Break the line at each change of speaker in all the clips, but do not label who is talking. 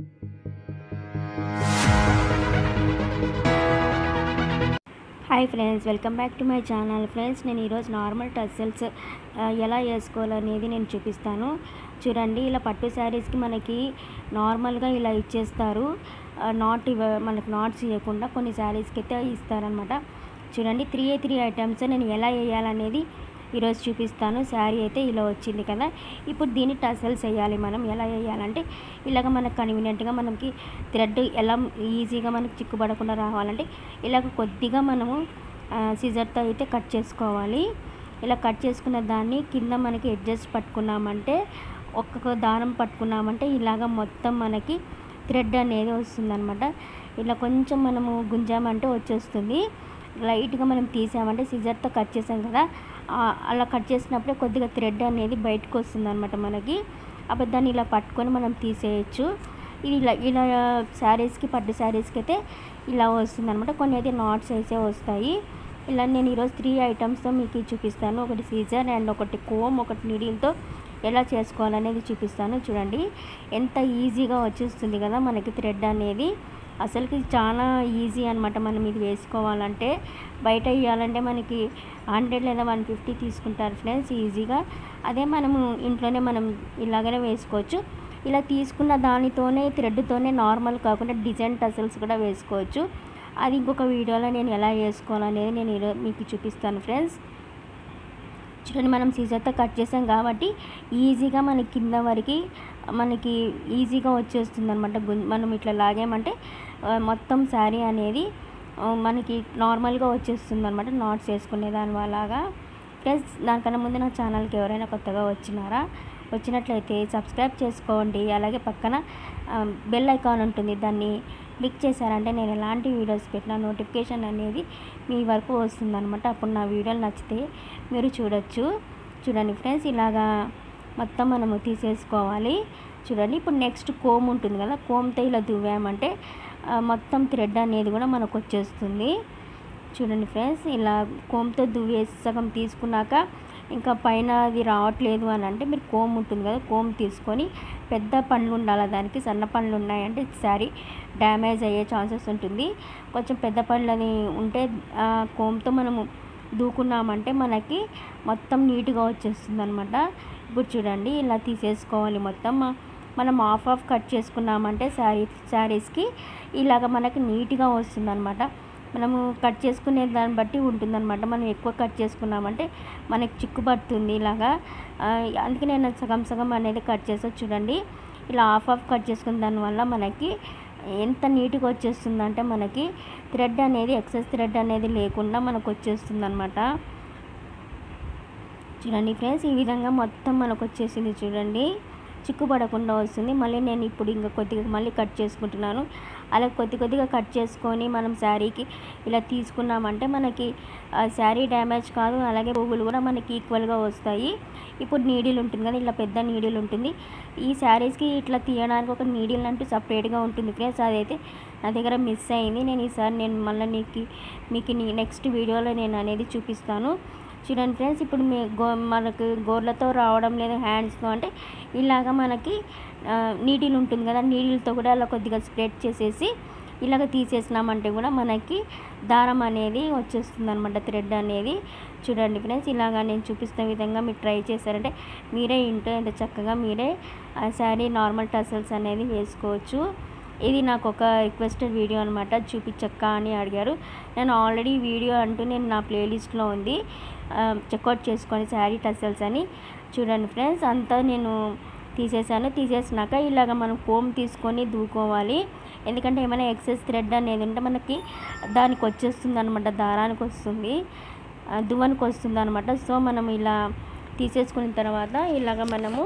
hi friends welcome back to my channel friends నేను ఈరోజు normal tassels ఎలా వేసుకోవాలనేది నేను చూపిస్తాను చూడండి ఇలా పట్టు శారీస్కి మనకి నార్మల్గా ఇలా ఇచ్చేస్తారు ఆ, నాట్ ఇవ్వ మనకి నాట్స్ ఇవ్వకుండా కొన్ని శారీస్కి అయితే ఇస్తారనమాట చూడండి త్రీ ఏ త్రీ ఐటమ్స్ నేను ఎలా వేయాలనేది ఈరోజు చూపిస్తాను శారీ అయితే ఇలా వచ్చింది కదా ఇప్పుడు దీన్ని టసల్స్ వేయాలి మనం ఎలా వేయాలంటే ఇలాగ మనకు కన్వీనియంట్గా మనకి థ్రెడ్ ఎలా ఈజీగా మనకి చిక్కుపడకుండా రావాలంటే ఇలాగ కొద్దిగా మనము సిజర్తో అయితే కట్ చేసుకోవాలి ఇలా కట్ చేసుకున్న దాన్ని కింద మనకి అడ్జస్ట్ పట్టుకున్నామంటే ఒక్కొక్క దారం పట్టుకున్నామంటే ఇలాగ మొత్తం మనకి థ్రెడ్ అనేది వస్తుందన్నమాట ఇలా కొంచెం మనము గుంజామంటే వచ్చేస్తుంది లైట్గా మనం తీసామంటే సిజర్తో కట్ చేసాం కదా ఆ, అలా కట్ చేసినప్పుడే కొద్దిగా థ్రెడ్ అనేది బయటకు వస్తుంది అనమాట మనకి అప్పుడు దాన్ని ఇలా పట్టుకొని మనం తీసేయచ్చు ఇది ఇలా ఇలా శారీస్కి పట్టు శారీస్కి అయితే ఇలా వస్తుంది అనమాట కొన్ని అయితే నాట్స్ అయితే వస్తాయి ఇలా నేను ఈరోజు త్రీ ఐటమ్స్తో మీకు చూపిస్తాను ఒకటి సీజర్ అండ్ ఒకటి కోమ్ ఒకటి నీడిల్తో ఎలా చేసుకోవాలనేది చూపిస్తాను చూడండి ఎంత ఈజీగా వచ్చేస్తుంది కదా మనకి థ్రెడ్ అనేది అసలుకి చాలా ఈజీ అనమాట మనం ఇది వేసుకోవాలంటే బయట ఇవ్వాలంటే మనకి హండ్రెడ్ లేదా వన్ ఫిఫ్టీ తీసుకుంటారు ఫ్రెండ్స్ ఈజీగా అదే మనము ఇంట్లోనే మనం ఇలాగనే వేసుకోవచ్చు ఇలా తీసుకున్న దానితోనే థ్రెడ్తోనే నార్మల్ కాకుండా డిజైన్ టసల్స్ కూడా వేసుకోవచ్చు అది ఇంకొక వీడియోలో నేను ఎలా వేసుకోవాలనేది నేను ఈరోజు మీకు చూపిస్తాను ఫ్రెండ్స్ చూడండి మనం సీజర్తో కట్ చేసాం కాబట్టి ఈజీగా మనకి కింద వరకు మనకి ఈజీగా వచ్చేస్తుంది అనమాట మనం ఇట్లా లాగామంటే ఆ, మొత్తం శారీ అనేది ఆ, మనకి నార్మల్గా వచ్చేస్తుంది అనమాట నాట్స్ వేసుకునే దాని అలాగా ప్లస్ దానికన్నా ముందు నా ఛానల్కి ఎవరైనా కొత్తగా వచ్చినారా వచ్చినట్లయితే సబ్స్క్రైబ్ చేసుకోండి అలాగే పక్కన ఆ, బెల్ ఐకాన్ ఉంటుంది దాన్ని క్లిక్ చేశారంటే నేను ఎలాంటి వీడియోస్ పెట్టినా నోటిఫికేషన్ అనేది మీ వరకు వస్తుందన్నమాట అప్పుడు నా వీడియోలు నచ్చితే మీరు చూడొచ్చు చూడండి ఫ్రెండ్స్ ఇలాగా మొత్తం మనము తీసేసుకోవాలి చూడండి ఇప్పుడు నెక్స్ట్ కోమ్ ఉంటుంది కదా కోమ్తో ఇలా దువ్వామంటే ఆ, మొత్తం థ్రెడ్ అనేది కూడా మనకు వచ్చేస్తుంది చూడండి ఫ్రెండ్స్ ఇలా కోమ్తో దువ్వేసి సగం తీసుకున్నాక ఇంకా పైన అది రావట్లేదు అని అంటే మీరు కోమ్ ఉంటుంది కదా కోమ్ తీసుకొని పెద్ద పండ్లు ఉండాలి దానికి సన్న పండ్లు ఉన్నాయంటే సారీ డ్యామేజ్ అయ్యే ఛాన్సెస్ ఉంటుంది కొంచెం పెద్ద పండ్లు అది ఉంటే ఆ కోమ్తో మనము దూకున్నామంటే మనకి మొత్తం నీట్గా వచ్చేస్తుంది అనమాట ఇప్పుడు చూడండి ఇలా తీసేసుకోవాలి మొత్తం మనం ఆఫ్ ఆఫ్ కట్ చేసుకున్నామంటే శారీ శారీస్కి ఇలాగ మనకి నీట్గా వస్తుందన్నమాట మనము కట్ చేసుకునే దాన్ని బట్టి ఉంటుందన్నమాట మనం ఎక్కువ కట్ చేసుకున్నామంటే మనకి చిక్కుపడుతుంది ఇలాగా ఆ, అందుకే నేను సగం సగం అనేది కట్ చేసా చూడండి ఇలా ఆఫ్ ఆఫ్ కట్ చేసుకున్న దానివల్ల మనకి ఎంత నీట్గా వచ్చేస్తుందంటే మనకి థ్రెడ్ అనేది ఎక్సెస్ థ్రెడ్ అనేది లేకుండా మనకు వచ్చేస్తుంది అనమాట చూడండి ఫ్రెండ్స్ ఈ విధంగా మొత్తం మనకు వచ్చేసింది చూడండి చిక్కుపడకుండా వస్తుంది మళ్ళీ నేను ఇప్పుడు ఇంకా కొద్దిగా మళ్ళీ కట్ చేసుకుంటున్నాను అలా కొద్ది కొద్దిగా కట్ చేసుకొని మనం శారీకి ఇలా తీసుకున్నామంటే మనకి ఆ శారీ డ్యామేజ్ కాదు అలాగే పువ్వులు కూడా మనకి ఈక్వల్గా వస్తాయి ఇప్పుడు నీడిల్ ఉంటుంది కదా ఇలా పెద్ద నీడిల్ ఉంటుంది ఈ శారీస్కి ఇట్లా తీయడానికి ఒక నీడిల్ అంటూ సపరేట్గా ఉంటుంది ఫ్రెండ్స్ అదైతే నా దగ్గర మిస్ అయింది నేను ఈసారి నేను మళ్ళీ నీకు మీకు నెక్స్ట్ వీడియోలో నేను అనేది చూపిస్తాను చూడండి ఫ్రెండ్స్ ఇప్పుడు మీ గో మనకు గోర్లతో రావడం లేదు హ్యాండ్స్తో అంటే ఇలాగ మనకి ఆ, నీడిల్ ఉంటుంది కదా నీడిల్తో కూడా అలా కొద్దిగా స్ప్రెడ్ చేసేసి ఇలాగ తీసేసినామంటే కూడా మనకి దారం అనేది వచ్చేస్తుంది అనమాట థ్రెడ్ అనేది చూడండి ఫ్రెండ్స్ ఇలాగా నేను చూపిస్తున్న విధంగా మీరు ట్రై చేశారంటే మీరే ఇంట్లో ఎంత చక్కగా మీరే ఆ శారీ నార్మల్ టసల్స్ అనేది వేసుకోవచ్చు ఇది నాకు ఒక రిక్వెస్టెడ్ వీడియో అనమాట చూపించక్క అని అడిగారు నేను ఆల్రెడీ వీడియో అంటూ నేను నా ప్లేలిస్ట్లో ఉంది చెక్అవుట్ చేసుకొని శారీ టసల్స్ అని చూడండి ఫ్రెండ్స్ అంతా నేను తీసేసాను తీసేసినాక ఇలాగ మనం కోమ్ తీసుకొని దూకోవాలి ఎందుకంటే ఏమైనా ఎక్సెస్ థ్రెడ్ అనేది ఉంటే మనకి దానికి వచ్చేస్తుంది అనమాట దారానికి వస్తుంది ఆ, దువ్వనికి వస్తుంది అనమాట సో మనం ఇలా తీసేసుకున్న తర్వాత ఇలాగ మనము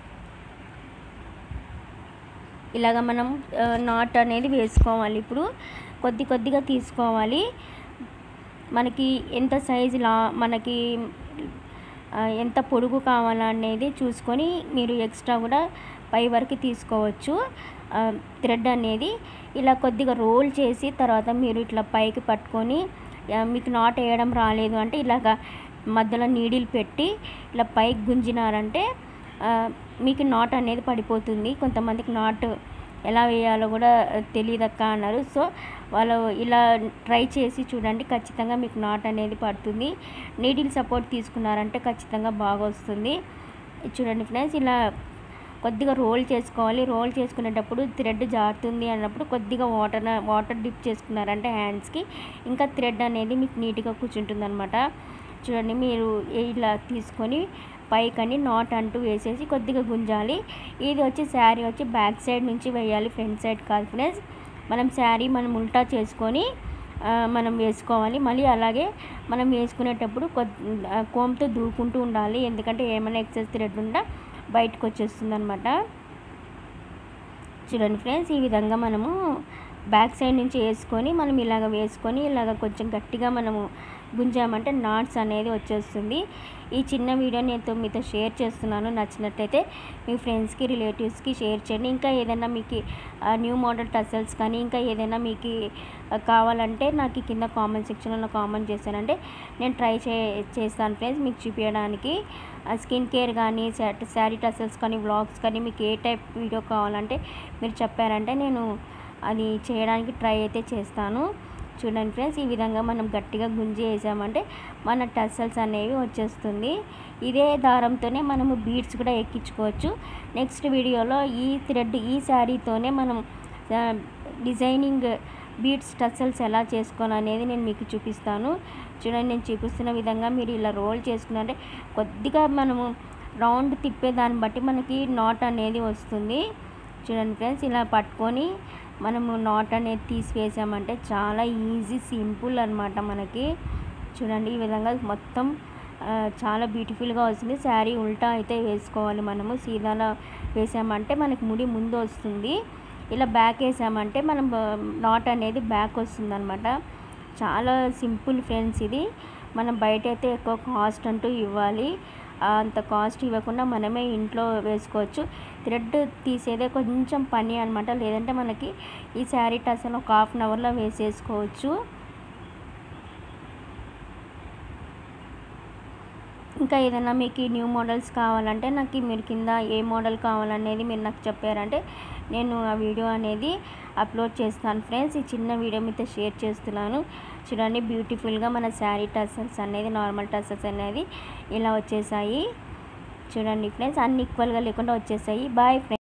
ఇలాగ మనం ఆ, నాట్ అనేది వేసుకోవాలి ఇప్పుడు కొద్ది కొద్దిగా తీసుకోవాలి మనకి ఎంత సైజు లా మనకి ఆ, ఎంత పొడుగు కావాలనేది చూసుకొని మీరు ఎక్స్ట్రా కూడా పై వరకు తీసుకోవచ్చు థ్రెడ్ అనేది ఇలా కొద్దిగా రోల్ చేసి తర్వాత మీరు ఇట్లా పైకి పట్టుకొని ఆ, మీకు నాట్ వేయడం రాలేదు అంటే ఇలాగ మధ్యలో నీడిల్ పెట్టి ఇలా పైకి గుంజినారంటే ఆ, మీకు నాట్ అనేది పడిపోతుంది కొంతమందికి నాట్ ఎలా వేయాలో కూడా తెలియదక్క అన్నారు సో వాళ్ళు ఇలా ట్రై చేసి చూడండి ఖచ్చితంగా మీకు నాట్ అనేది పడుతుంది నీడిల్ సపోర్ట్ తీసుకున్నారంటే ఖచ్చితంగా బాగా వస్తుంది చూడండి ఫ్రెండ్స్ ఇలా కొద్దిగా రోల్ చేసుకోవాలి రోల్ చేసుకునేటప్పుడు థ్రెడ్ జారుతుంది అన్నప్పుడు కొద్దిగా వాటర్ వాటర్ డిప్ చేసుకున్నారంటే హ్యాండ్స్కి ఇంకా థ్రెడ్ అనేది మీకు నీట్గా కూర్చుంటుంది అనమాట చూడండి మీరు ఇలా తీసుకొని పైకని నాట్ అంటూ వేసేసి కొద్దిగా గుంజాలి ఇది వచ్చి శారీ వచ్చి బ్యాక్ సైడ్ నుంచి వేయాలి ఫ్రంట్ సైడ్ కాదు ఫ్రెండ్స్ మనం శారీ మనం ఉల్టా చేసుకొని ఆ, మనం వేసుకోవాలి మళ్ళీ అలాగే మనం వేసుకునేటప్పుడు కొద్ది కోమ్తో దూకుంటూ ఉండాలి ఎందుకంటే ఏమైనా ఎక్సెస్ థ్రెడ్ ఉందా బయటకు వచ్చేస్తుంది అనమాట చూడండి ఫ్రెండ్స్ ఈ విధంగా మనము బ్యాక్ సైడ్ నుంచి వేసుకొని మనం ఇలాగ వేసుకొని ఇలాగ కొంచెం గట్టిగా మనము గుంజామంటే నాట్స్ అనేది వచ్చేస్తుంది ఈ చిన్న వీడియో నేను మీతో షేర్ చేస్తున్నాను నచ్చినట్టయితే మీ ఫ్రెండ్స్కి రిలేటివ్స్కి షేర్ చేయండి ఇంకా ఏదైనా మీకు న్యూ మోడల్ టసల్స్ కానీ ఇంకా ఏదైనా మీకు ఆ, కావాలంటే నాకు కింద కామెంట్ సెక్షన్లో కామెంట్ చేశానంటే నేను ట్రై చే చేస్తాను ఫ్రెండ్స్ మీకు చూపించడానికి స్కిన్ కేర్ కానీ శారీ టసల్స్ కానీ వ్లాగ్స్ కానీ మీకు ఏ టైప్ వీడియో కావాలంటే మీరు చెప్పారంటే నేను అది చేయడానికి ట్రై అయితే చేస్తాను చూడండి ఫ్రెండ్స్ ఈ విధంగా మనం గట్టిగా గుంజి వేసామంటే మన టసల్స్ అనేవి వచ్చేస్తుంది ఇదే దారంతోనే మనము బీడ్స్ కూడా ఎక్కించుకోవచ్చు నెక్స్ట్ వీడియోలో ఈ థ్రెడ్ ఈ శారీతోనే మనం ఆ, డిజైనింగ్ బీడ్స్ టసల్స్ ఎలా చేసుకోవాలనేది నేను మీకు చూపిస్తాను చూడండి నేను చూపిస్తున్న విధంగా మీరు ఇలా రోల్ చేసుకున్నారంటే కొద్దిగా మనము రౌండ్ తిప్పే దాన్ని బట్టి మనకి నాట్ అనేది వస్తుంది చూడండి ఫ్రెండ్స్ ఇలా పట్టుకొని మనము నాట్ అనేది తీసివేసామంటే చాలా ఈజీ సింపుల్ అనమాట మనకి చూడండి ఈ విధంగా మొత్తం ఆ, చాలా బ్యూటిఫుల్గా వస్తుంది శారీ ఉల్టా అయితే వేసుకోవాలి మనము సీదాలో వేసామంటే మనకి ముడి ముందు వస్తుంది ఇలా బ్యాక్ వేసామంటే మనం నాట్ అనేది బ్యాక్ వస్తుంది అనమాట చాలా సింపుల్ ఫ్రెండ్స్ ఇది మనం బయట అయితే ఎక్కువ కాస్ట్ అంటూ ఇవ్వాలి ఆ, అంత కాస్ట్ ఇవ్వకుండా మనమే ఇంట్లో వేసుకోవచ్చు థ్రెడ్ తీసేదే కొంచెం పని అనమాట లేదంటే మనకి ఈ శారీ టసన్ ఒక హాఫ్ అన్ అవర్లో వేసేసుకోవచ్చు ఇంకా ఏదైనా మీకు న్యూ మోడల్స్ కావాలంటే నాకు మీరు కింద ఏ మోడల్ కావాలనేది మీరు నాకు చెప్పారంటే నేను ఆ వీడియో అనేది అప్లోడ్ చేస్తాను ఫ్రెండ్స్ ఈ చిన్న వీడియో మీతో షేర్ చేస్తున్నాను చూడండి బ్యూటిఫుల్గా మన శారీ టసల్స్ అనేది నార్మల్ టసల్స్ అనేది ఇలా వచ్చేసాయి చూడండి ఫ్రెండ్స్ అన్ని ఈక్వల్గా లేకుండా వచ్చేసాయి బాయ్ ఫ్రెండ్స్